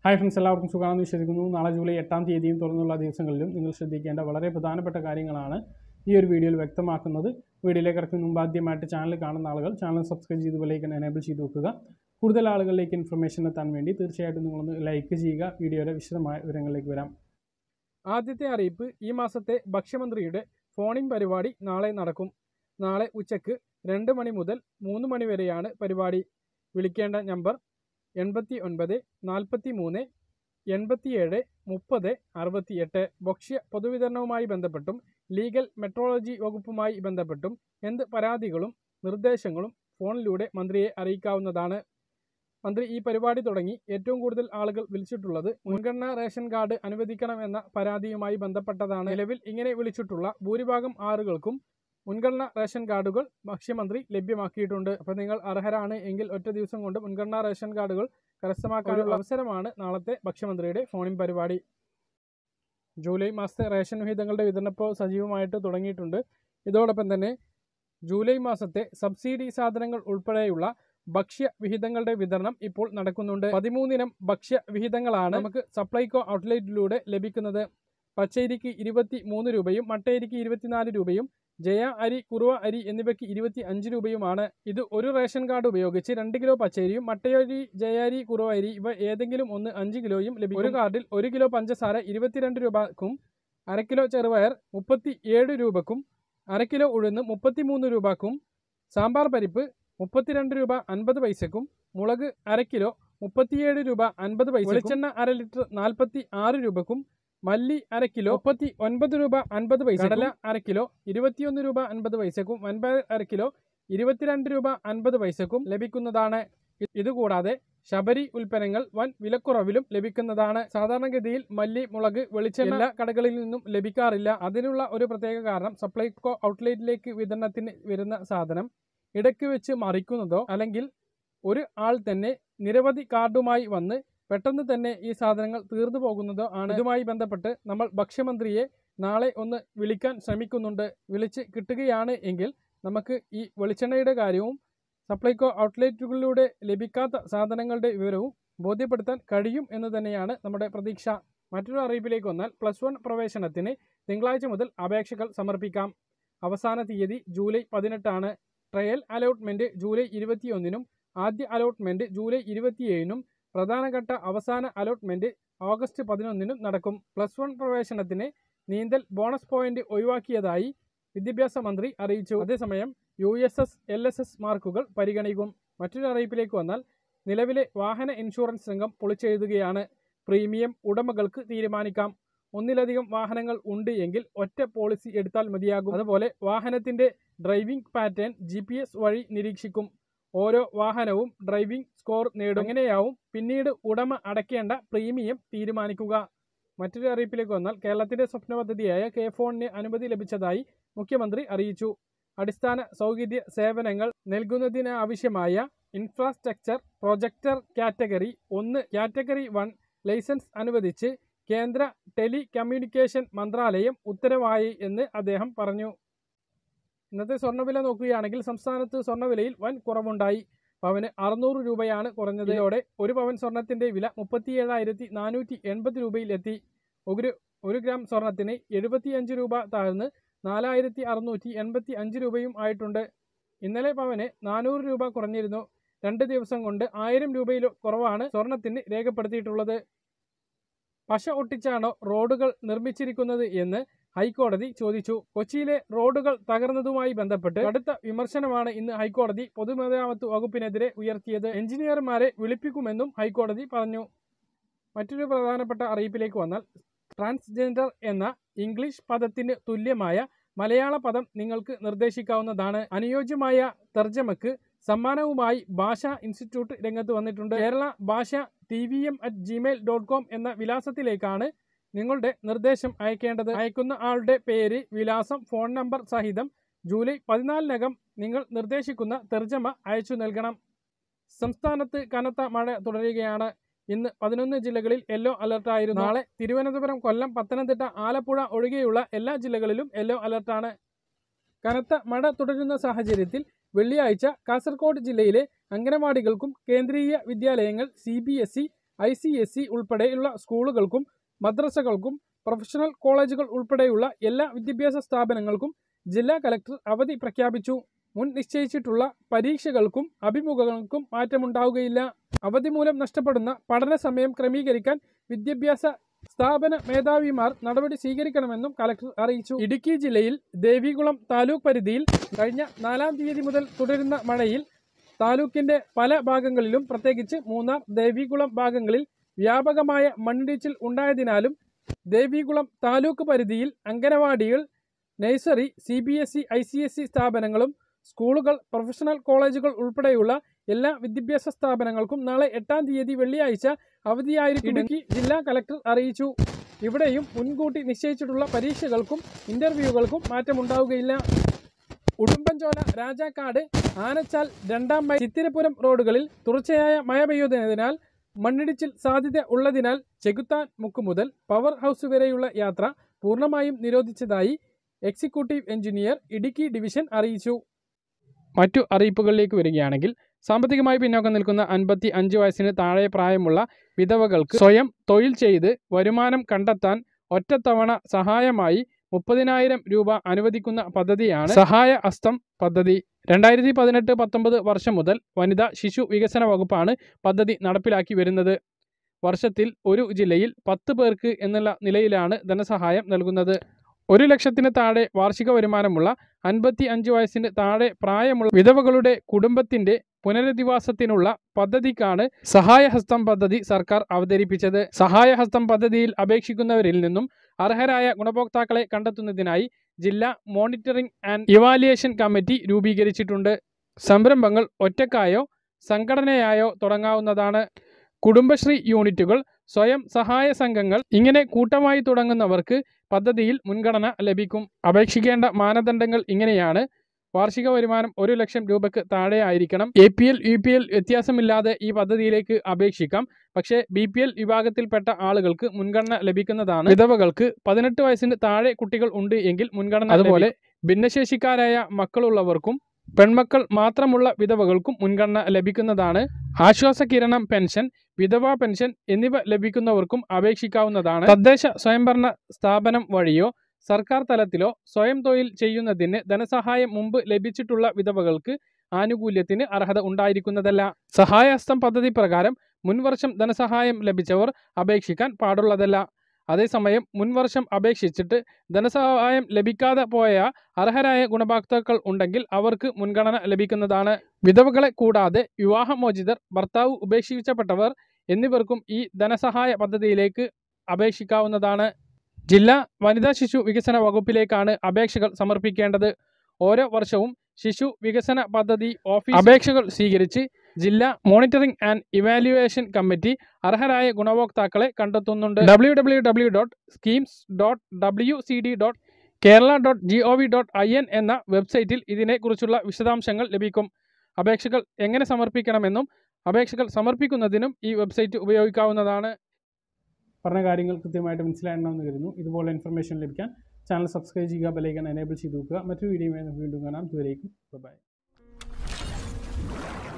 hi friends എല്ലാവർക്കും സുഖമാണെന്ന് വിശ്വസിക്കുന്നു നാളെ ജൂലൈ എട്ടാം തീയതിയും തുറന്നുള്ള ദിവസങ്ങളിലും നിങ്ങൾ ശ്രദ്ധിക്കേണ്ട വളരെ പ്രധാനപ്പെട്ട കാര്യങ്ങളാണ് ഈ ഒരു വീഡിയോയിൽ വ്യക്തമാക്കുന്നത് വീഡിയോയിലേക്ക് ഇറക്കുന്ന മുമ്പ് ആദ്യമായിട്ട് ചാനൽ കാണുന്ന ആളുകൾ ചാനൽ സബ്സ്ക്രൈബ് ചെയ്ത് ബെലൈക്കൻ എനേബിൾ ചെയ്ത് വെക്കുക കൂടുതൽ ആളുകളിലേക്ക് ഇൻഫർമേഷൻ എത്താൻ വേണ്ടി തീർച്ചയായിട്ടും നിങ്ങളൊന്ന് ലൈക്ക് ചെയ്യുക വീഡിയോയുടെ വിശദമായ വിവരങ്ങളിലേക്ക് വരാം ആദ്യത്തെ അറിയിപ്പ് ഈ മാസത്തെ ഭക്ഷ്യമന്ത്രിയുടെ ഫോണിൻ പരിപാടി നാളെ നടക്കും നാളെ ഉച്ചയ്ക്ക് രണ്ട് മണി മുതൽ മൂന്ന് മണി വരെയാണ് പരിപാടി വിളിക്കേണ്ട നമ്പർ എൺപത്തി ഒൻപത് നാൽപ്പത്തി മൂന്ന് എൺപത്തിയേഴ് മുപ്പത് അറുപത്തിയെട്ട് ഭക്ഷ്യ പൊതുവിതരണവുമായി ബന്ധപ്പെട്ടും ലീഗൽ മെട്രോളജി വകുപ്പുമായി ബന്ധപ്പെട്ടും എന്ത് പരാതികളും നിർദ്ദേശങ്ങളും ഫോണിലൂടെ മന്ത്രിയെ അറിയിക്കാവുന്നതാണ് മന്ത്രി ഈ പരിപാടി തുടങ്ങി ഏറ്റവും കൂടുതൽ ആളുകൾ വിളിച്ചിട്ടുള്ളത് മുൻഗണനാ റേഷൻ കാർഡ് അനുവദിക്കണമെന്ന പരാതിയുമായി ബന്ധപ്പെട്ടതാണ് നിലവിൽ ഇങ്ങനെ വിളിച്ചിട്ടുള്ള ഭൂരിഭാഗം ആളുകൾക്കും മുൻഗണനാ റേഷൻ കാർഡുകൾ ഭക്ഷ്യമന്ത്രി ലഭ്യമാക്കിയിട്ടുണ്ട് അപ്പോൾ നിങ്ങൾ അർഹരാണ് എങ്കിൽ ഒറ്റ ദിവസം കൊണ്ട് മുൻഗണനാ റേഷൻ കാർഡുകൾ കരസ്ഥമാക്കാനുള്ള അവസരമാണ് നാളത്തെ ഭക്ഷ്യമന്ത്രിയുടെ ഫോണിൻ പരിപാടി ജൂലൈ മാസത്തെ റേഷൻ വിഹിതങ്ങളുടെ വിതരണം ഇപ്പോൾ സജീവമായിട്ട് തുടങ്ങിയിട്ടുണ്ട് ഇതോടൊപ്പം തന്നെ ജൂലൈ മാസത്തെ സബ്സിഡി സാധനങ്ങൾ ഉൾപ്പെടെയുള്ള ഭക്ഷ്യ വിഹിതങ്ങളുടെ വിതരണം ഇപ്പോൾ നടക്കുന്നുണ്ട് പതിമൂന്നിനം ഭക്ഷ്യ വിഹിതങ്ങളാണ് നമുക്ക് സപ്ലൈകോ ഔട്ട്ലെറ്റിലൂടെ ലഭിക്കുന്നത് പച്ചരിക്ക് ഇരുപത്തി മൂന്ന് രൂപയും മട്ടയരിക്ക് ഇരുപത്തിനാല് രൂപയും ജയ അരി കുറുവ അരി എന്നിവയ്ക്ക് ഇരുപത്തി അഞ്ച് രൂപയുമാണ് ഇത് ഒരു റേഷൻ കാർഡ് ഉപയോഗിച്ച് രണ്ട് കിലോ പച്ചരിയും മട്ടയരി ജയാരി കുറുവ അരി ഇവ ഏതെങ്കിലും ഒന്ന് അഞ്ച് കിലോയും ലഭിക്കും ഒരു കാർഡിൽ ഒരു കിലോ പഞ്ചസാര ഇരുപത്തിരണ്ട് രൂപക്കും അര കിലോ ചെറുപയർ മുപ്പത്തി ഏഴ് രൂപക്കും അര കിലോ ഉഴുന്ന് മുപ്പത്തിമൂന്ന് രൂപക്കും സാമ്പാർ പരിപ്പ് മുപ്പത്തിരണ്ട് രൂപ അൻപത് പൈസക്കും മുളക് അര കിലോ മുപ്പത്തിയേഴ് രൂപ അൻപത് പൈസ വെളിച്ചെണ്ണ അര ലിറ്റർ നാൽപ്പത്തി ആറ് രൂപക്കും മല്ലി അര കിലോ മുപ്പത്തി ഒൻപത് രൂപ അൻപത് പൈസ കടല അര കിലോ ഇരുപത്തിയൊന്ന് രൂപ അൻപത് പൈസക്കും വൻപയർ അര കിലോ ഇരുപത്തിരണ്ട് രൂപ അൻപത് പൈസക്കും ലഭിക്കുന്നതാണ് ഇ- ഇതുകൂടാതെ ശബരി ഉൽപ്പന്നങ്ങൾ വൻ വിലക്കുറവിലും ലഭിക്കുന്നതാണ് സാധാരണഗതിയിൽ മല്ലി മുളക് വെളിച്ചെണ്ണ എല്ലാ കടകളിൽ നിന്നും ലഭിക്കാറില്ല അതിനുള്ള ഒരു പ്രത്യേക കാരണം സപ്ലൈകോ ഔട്ട്ലെറ്റിലേക്ക് വിതരണത്തിന് വരുന്ന സാധനം ഇടയ്ക്ക് വെച്ച് മറിക്കുന്നതോ അല്ലെങ്കിൽ ഒരു ആൾ തന്നെ നിരവധി കാർഡുമായി വന്ന് പെട്ടെന്ന് തന്നെ ഈ സാധനങ്ങൾ തീർന്നു പോകുന്നതോ ആണ് ഇതുമായി ബന്ധപ്പെട്ട് നമ്മൾ ഭക്ഷ്യമന്ത്രിയെ നാളെ ഒന്ന് വിളിക്കാൻ ശ്രമിക്കുന്നുണ്ട് വിളിച്ച് കിട്ടുകയാണ് എങ്കിൽ നമുക്ക് ഈ വെളിച്ചെണ്ണയുടെ കാര്യവും സപ്ലൈകോ ഔട്ട്ലെറ്റുകളിലൂടെ ലഭിക്കാത്ത സാധനങ്ങളുടെ വിവരവും ബോധ്യപ്പെടുത്താൻ കഴിയും എന്ന് തന്നെയാണ് നമ്മുടെ പ്രതീക്ഷ മറ്റൊരു അറിയിപ്പിലേക്ക് വന്നാൽ പ്ലസ് വൺ പ്രവേശനത്തിന് തിങ്കളാഴ്ച മുതൽ അപേക്ഷകൾ സമർപ്പിക്കാം അവസാന തീയതി ജൂലൈ പതിനെട്ടാണ് ട്രയൽ അലോട്ട്മെന്റ് ജൂലൈ ഇരുപത്തിയൊന്നിനും ആദ്യ അലോട്ട്മെന്റ് ജൂലൈ ഇരുപത്തിയേഴിനും പ്രധാനഘട്ട അവസാന അലോട്ട്മെന്റ് ഓഗസ്റ്റ് പതിനൊന്നിനും നടക്കും പ്ലസ് വൺ പ്രവേശനത്തിന് നീന്തൽ ബോണസ് പോയിന്റ് ഒഴിവാക്കിയതായി വിദ്യാഭ്യാസ മന്ത്രി അറിയിച്ചു അതേസമയം U S S L S S മാർക്കുകൾ പരിഗണിക്കും മറ്റൊരു അറിയിപ്പിലേക്ക് വന്നാൽ നിലവിലെ വാഹന ഇൻഷുറൻസ് രംഗം പൊളിച്ചെഴുതുകയാണ് പ്രീമിയം ഉടമകൾക്ക് തീരുമാനിക്കാം ഒന്നിലധികം വാഹനങ്ങൾ ഉണ്ട് എങ്കിൽ ഒറ്റ പോളിസി എടുത്താൽ മതിയാകും അതുപോലെ വാഹനത്തിന്റെ ഡ്രൈവിംഗ് പാറ്റേൺ ജി വഴി നിരീക്ഷിക്കും ഓരോ വാഹനവും ഡ്രൈവിംഗ് സ്കോർ നേടും അങ്ങനെയാവും പിന്നീട് ഉടമ അടയ്ക്കേണ്ട പ്രീമിയം തീരുമാനിക്കുക മറ്റൊരു അറിയിപ്പിലേക്ക് വന്നാൽ കേരളത്തിന്റെ സ്വപ്ന പദ്ധതിയായ കെ ഫോണിന് അനുമതി ലഭിച്ചതായി മുഖ്യമന്ത്രി അറിയിച്ചു അടിസ്ഥാന സൗകര്യ സേവനങ്ങൾ നൽകുന്നതിനാവശ്യമായ ഇൻഫ്രാസ്ട്രക്ചർ പ്രൊജക്ടർ കാറ്റഗറി ഒന്ന് കാറ്റഗറി വൺ ലൈസൻസ് അനുവദിച്ച് കേന്ദ്ര ടെലി കമ്മ്യൂണിക്കേഷൻ മന്ത്രാലയം ഉത്തരവായി എന്ന് അദ്ദേഹം പറഞ്ഞു ഇന്നത്തെ സ്വർണ്ണവില നോക്കുകയാണെങ്കിൽ സംസ്ഥാനത്ത് സ്വർണ്ണവിലയിൽ വൻ കുറവുണ്ടായി പവന് അറുന്നൂറ് രൂപയാണ് കുറഞ്ഞത് ഇതോടെ ഒരു പവൻ സ്വർണത്തിന്റെ വില മുപ്പത്തിയേഴായിരത്തി നാനൂറ്റി എൺപത് രൂപയിലെത്തി ഒരു ഒരു ഗ്രാം സ്വർണത്തിന് എഴുപത്തിയഞ്ച് രൂപ താഴ്ന്ന് നാലായിരത്തി അറുന്നൂറ്റി എൺപത്തി അഞ്ച് രൂപയും ആയിട്ടുണ്ട് ഇന്നലെ പവന് നാനൂറ് രൂപ കുറഞ്ഞിരുന്നു രണ്ട് ദിവസം കൊണ്ട് ആയിരം രൂപയിൽ കുറവാണ് സ്വർണത്തിന് രേഖപ്പെടുത്തിയിട്ടുള്ളത് പശ ഒട്ടിച്ചാണോ റോഡുകൾ നിർമ്മിച്ചിരിക്കുന്നത് എന്ന് ഹൈക്കോടതി ചോദിച്ചു കൊച്ചിയിലെ റോഡുകൾ തകർന്നതുമായി ബന്ധപ്പെട്ട് കടുത്ത വിമർശനമാണ് ഇന്ന് ഹൈക്കോടതി പൊതുമരാമത്ത് വകുപ്പിനെതിരെ ഉയർത്തിയത് എഞ്ചിനീയർമാരെ വിളിപ്പിക്കുമെന്നും ഹൈക്കോടതി പറഞ്ഞു മറ്റൊരു പ്രധാനപ്പെട്ട അറിയിപ്പിലേക്ക് വന്നാൽ ട്രാൻസ്ജെൻഡർ എന്ന ഇംഗ്ലീഷ് പദത്തിന് തുല്യമായ മലയാള പദം നിങ്ങൾക്ക് നിർദ്ദേശിക്കാവുന്നതാണ് അനുയോജ്യമായ തർജ്ജമക്ക് സമ്മാനവുമായി ഭാഷ ഇൻസ്റ്റിറ്റ്യൂട്ട് രംഗത്ത് വന്നിട്ടുണ്ട് കേരള ഭാഷ T V M at gmail dot com എന്ന വിലാസത്തിലേക്കാണ് നിങ്ങളുടെ നിർദ്ദേശം അയക്കേണ്ടത് അയക്കുന്ന ആളുടെ പേര് വിലാസം ഫോൺ നമ്പർ സഹിതം ജൂലൈ പതിനാലിനകം നിങ്ങൾ നിർദ്ദേശിക്കുന്ന തർജ്ജമ അയച്ചു നൽകണം സംസ്ഥാനത്ത് കനത്ത മഴ തുടരുകയാണ് ഇന്ന് പതിനൊന്ന് ജില്ലകളിൽ യെല്ലോ അലർട്ടായിരുന്നു നാളെ തിരുവനന്തപുരം കൊല്ലം പത്തനംതിട്ട ആലപ്പുഴ ഒഴികെയുള്ള എല്ലാ ജില്ലകളിലും യെല്ലോ അലർട്ടാണ് കനത്ത മഴ തുടരുന്ന സാഹചര്യത്തിൽ വെള്ളിയാഴ്ച കാസർഗോഡ് ജില്ലയിലെ അംഗനവാടികൾക്കും കേന്ദ്രീയ വിദ്യാലയങ്ങൾ C B S E I C S E ഉൾപ്പെടെയുള്ള സ്കൂളുകൾക്കും മദ്രസകൾക്കും പ്രൊഫഷണൽ കോളേജുകൾ ഉൾപ്പെടെയുള്ള എല്ലാ വിദ്യാഭ്യാസ സ്ഥാപനങ്ങൾക്കും ജില്ലാ കലക്ടർ അവധി പ്രഖ്യാപിച്ചു മുൻ നിശ്ചയിച്ചിട്ടുള്ള പരീക്ഷകൾക്കും അഭിമുഖങ്ങൾക്കും മാറ്റമുണ്ടാവുകയില്ല അവധി മൂലം നഷ്ടപ്പെടുന്ന പഠന സമയം ക്രമീകരിക്കാൻ വിദ്യാഭ്യാസ സ്ഥാപന മേധാവിമാർ നടപടി സ്വീകരിക്കണമെന്നും കലക്ടർ അറിയിച്ചു ഇടുക്കി ജില്ലയിൽ ദേവികുളം താലൂക്ക് പരിധിയിൽ കഴിഞ്ഞ നാലാം തീയതി മുതൽ തുടരുന്ന മഴയിൽ താലൂക്കിന്റെ പല ഭാഗങ്ങളിലും പ്രത്യേകിച്ച് മൂന്നാർ ദേവികുളം ഭാഗങ്ങളിൽ വ്യാപകമായ മണ്ണിടിച്ചിൽ ഉണ്ടായതിനാലും ദേവികുളം താലൂക്ക് പരിധിയിൽ അംഗനവാടികൾ nursery C B S E I C S E സ്ഥാപനങ്ങളും സ്കൂളുകൾ പ്രൊഫഷണൽ കോളേജുകൾ ഉൾപ്പെടെയുള്ള എല്ലാ വിദ്യാഭ്യാസ സ്ഥാപനങ്ങൾക്കും നാളെ എട്ടാം തീയതി വെള്ളിയാഴ്ച അവധിയായിരിക്കും ഇടുക്കി ജില്ലാ കലക്ടർ അറിയിച്ചു ഇവിടെയും മുൻകൂട്ടി നിശ്ചയിച്ചിട്ടുള്ള പരീക്ഷകൾക്കും ഇന്റർവ്യൂകൾക്കും മാറ്റമുണ്ടാവുകയില്ല ഉടുമ്പൻചോല രാജാക്കാട് ആനച്ചാൽ രണ്ടാം മൈൽ ചിത്തിരപുരം റോഡുകളിൽ തുടർച്ചയായ മഴ പെയ്യുന്നതിനാൽ മണ്ണിടിച്ചിൽ സാധ്യത ഉള്ളതിനാൽ ചെകുത്താൻ മുക്ക് മുതൽ പവർ ഹൗസ് വരെയുള്ള യാത്ര പൂർണ്ണമായും നിരോധിച്ചതായി എക്സിക്യൂട്ടീവ് എഞ്ചിനീയർ ഇടുക്കി ഡിവിഷൻ അറിയിച്ചു മറ്റു അറിയിപ്പുകളിലേക്ക് വരികയാണെങ്കിൽ സാമ്പത്തികമായി പിന്നോക്കം നിൽക്കുന്ന അൻപത്തി അഞ്ച് വയസ്സിന് താഴെ പ്രായമുള്ള വിധവകൾക്ക് സ്വയം തൊഴിൽ ചെയ്ത് വരുമാനം കണ്ടെത്താൻ ഒറ്റത്തവണ സഹായമായി മുപ്പതിനായിരം രൂപ അനുവദിക്കുന്ന പദ്ധതിയാണ് സഹായ ഹസ്തം പദ്ധതി രണ്ടായിരത്തി പതിനെട്ട് പത്തൊമ്പത് വർഷം മുതൽ വനിതാ ശിശു വികസന വകുപ്പാണ് പദ്ധതി നടപ്പിലാക്കി വരുന്നത് വർഷത്തിൽ ഒരു ജില്ലയിൽ പത്ത് പേർക്ക് എന്നുള്ള നിലയിലാണ് ധനസഹായം നൽകുന്നത് ഒരു ലക്ഷത്തിന് താഴെ വാർഷിക വരുമാനമുള്ള അൻപത്തി അഞ്ച് വയസ്സിന് താഴെ പ്രായമുള്ള വിധവകളുടെ കുടുംബത്തിന്റെ പുനരധിവാസത്തിനുള്ള പദ്ധതിക്കാണ് സഹായഹസ്തം പദ്ധതി സർക്കാർ അവതരിപ്പിച്ചത് സഹായഹസ്തം പദ്ധതിയിൽ അപേക്ഷിക്കുന്നവരിൽ നിന്നും അർഹരായ ഗുണഭോക്താക്കളെ കണ്ടെത്തുന്നതിനായി ജില്ലാ മോണിറ്ററിംഗ് ആൻഡ് ഇവാലുവേഷൻ കമ്മിറ്റി രൂപീകരിച്ചിട്ടുണ്ട് സംരംഭങ്ങൾ ഒറ്റക്കായോ സംഘടനയായോ തുടങ്ങാവുന്നതാണ് കുടുംബശ്രീ യൂണിറ്റുകൾ സ്വയം സഹായ സംഘങ്ങൾ ഇങ്ങനെ കൂട്ടമായി തുടങ്ങുന്നവർക്ക് പദ്ധതിയിൽ മുൻഗണന ലഭിക്കും അപേക്ഷിക്കേണ്ട മാനദണ്ഡങ്ങൾ ഇങ്ങനെയാണ് വാർഷിക വരുമാനം ഒരു ലക്ഷം രൂപയ്ക്ക് താഴെ ആയിരിക്കണം A P L U P L വ്യത്യാസമില്ലാതെ ഈ പദ്ധതിയിലേക്ക് അപേക്ഷിക്കാം പക്ഷേ ബി പി എൽ വിഭാഗത്തിൽപ്പെട്ട ആളുകൾക്ക് മുൻഗണന ലഭിക്കുന്നതാണ് വിധവകൾക്ക് പതിനെട്ട് വയസ്സിന് താഴെ കുട്ടികൾ ഉണ്ട് എങ്കിൽ മുൻഗണന അതുപോലെ ഭിന്നശേഷിക്കാരായ മക്കളുള്ളവർക്കും പെൺമക്കൾ മാത്രമുള്ള വിധവകൾക്കും മുൻഗണന ലഭിക്കുന്നതാണ് ആശ്വാസ കിരണം പെൻഷൻ വിധവാ പെൻഷൻ എന്നിവ ലഭിക്കുന്നവർക്കും അപേക്ഷിക്കാവുന്നതാണ് തദ്ദേശ സ്വയംഭരണ സ്ഥാപനം വഴിയോ സർക്കാർ തലത്തിലോ സ്വയം തൊഴിൽ ചെയ്യുന്നതിന് ധനസഹായം മുമ്പ് ലഭിച്ചിട്ടുള്ള വിധവകൾക്ക് ആനുകൂല്യത്തിന് അർഹത ഉണ്ടായിരിക്കുന്നതല്ല സഹായഹസ്തം പദ്ധതി പ്രകാരം മുൻവർഷം ധനസഹായം ലഭിച്ചവർ അപേക്ഷിക്കാൻ പാടുള്ളതല്ല അതേസമയം മുൻവർഷം അപേക്ഷിച്ചിട്ട് ധനസഹായം ലഭിക്കാതെ പോയ അർഹരായ ഗുണഭോക്താക്കൾ ഉണ്ടെങ്കിൽ അവർക്ക് മുൻഗണന ലഭിക്കുന്നതാണ് വിധവകളെ കൂടാതെ വിവാഹമോചിതർ ഭർത്താവ് ഉപേക്ഷിക്കപ്പെട്ടവർ എന്നിവർക്കും ഈ ധനസഹായ പദ്ധതിയിലേക്ക് അപേക്ഷിക്കാവുന്നതാണ് ജില്ലാ വനിതാ ശിശു വികസന വകുപ്പിലേക്കാണ് അപേക്ഷകൾ സമർപ്പിക്കേണ്ടത് ഓരോ വർഷവും ശിശു വികസന പദ്ധതി ഓഫീസ് അപേക്ഷകൾ സ്വീകരിച്ച് ജില്ലാ മോണിറ്ററിംഗ് ആൻഡ് ഇവാലുവേഷൻ കമ്മിറ്റി അർഹരായ ഗുണഭോക്താക്കളെ കണ്ടെത്തുന്നുണ്ട് W W W dot schemes dot W C D dot Kerala dot G O V dot I N എന്ന വെബ്സൈറ്റിൽ ഇതിനെക്കുറിച്ചുള്ള വിശദാംശങ്ങൾ ലഭിക്കും അപേക്ഷകൾ എങ്ങനെ സമർപ്പിക്കണമെന്നും അപേക്ഷകൾ സമർപ്പിക്കുന്നതിനും ഈ വെബ്സൈറ്റ് ഉപയോഗിക്കാവുന്നതാണ് പറഞ്ഞ കാര്യങ്ങൾ കൃത്യമായിട്ട് മനസ്സിലാകണമെന്ന് കരുതുന്നു ഇതുപോലെ ഇൻഫർമേഷൻ ലഭിക്കാൻ ചാനൽ സബ്സ്ക്രൈബ് ചെയ്യുക ബെലൈക്കൺ എനേബിൾ ചെയ്ത് നോക്കുക മറ്റൊരു വീഡിയോയുമായി നമുക്ക് വീണ്ടും കാണാം ഇതുവരേക്കും ബൈ